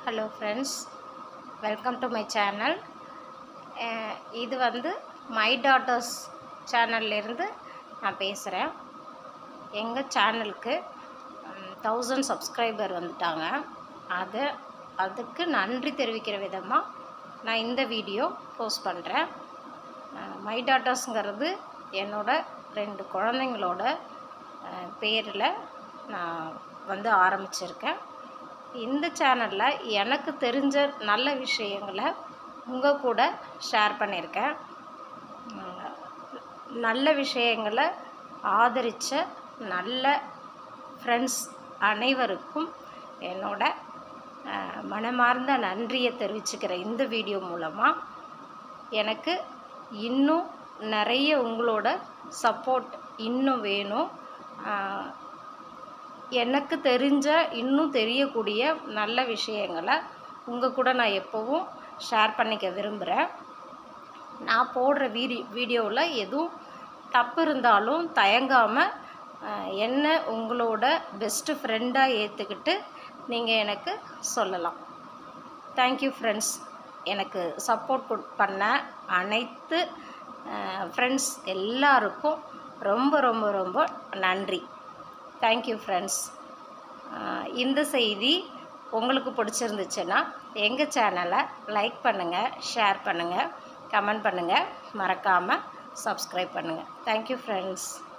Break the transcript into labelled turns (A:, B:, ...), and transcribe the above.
A: hello friends welcome to my channel இது வந்து my daughters சேனல்லேருந்து நான் பேசுகிறேன் எங்கள் சேனலுக்கு தௌசண்ட் சப்ஸ்கிரைபர் வந்துட்டாங்க அது அதுக்கு நன்றி தெரிவிக்கிற விதமாக நான் இந்த வீடியோ போஸ்ட் பண்ணுறேன் மை டாட்டர்ஸுங்கிறது என்னோட ரெண்டு குழந்தைங்களோட பேரில் நான் வந்து ஆரம்பிச்சிருக்கேன் இந்த சேனலில் எனக்கு தெரிஞ்ச நல்ல விஷயங்களை உங்கள் கூட ஷேர் பண்ணியிருக்கேன் உம், நல்ல விஷயங்களை ஆதரித்த நல்ல ஃப்ரெண்ட்ஸ் அனைவருக்கும் என்னோட அஹ், மனமார்ந்த நன்றியை தெரிவிச்சுக்கிறேன் இந்த வீடியோ மூலமாக எனக்கு இன்னும் நிறைய உங்களோட சப்போர்ட் இன்னும் வேணும் ஆஹ் எனக்கு தெரிஞ்ச இன்னும் தெரியக்கூடிய நல்ல விஷயங்களை உங்கள் கூட நான் எப்போவும் ஷேர் பண்ணிக்க விரும்புகிறேன் நான் போடுற வீடி வீடியோவில் எதுவும் தப்பு இருந்தாலும் தயங்காமல் என்ன உங்களோட பெஸ்ட்டு ஃப்ரெண்டாக ஏற்றுக்கிட்டு நீங்கள் எனக்கு சொல்லலாம் தேங்க்யூ ஃப்ரெண்ட்ஸ் எனக்கு சப்போர்ட் பண்ண அனைத்து ஃப்ரெண்ட்ஸ் எல்லாருக்கும் ரொம்ப ரொம்ப ரொம்ப நன்றி தேங்க்யூ ஃப்ரெண்ட்ஸ் இந்த செய்தி உங்களுக்கு பிடிச்சிருந்துச்சுன்னா எங்கள் சேனலை லைக் பண்ணுங்கள் ஷேர் பண்ணுங்கள் கமெண்ட் பண்ணுங்கள் மறக்காமல் சப்ஸ்கிரைப் பண்ணுங்கள் தேங்க்யூ ஃப்ரெண்ட்ஸ்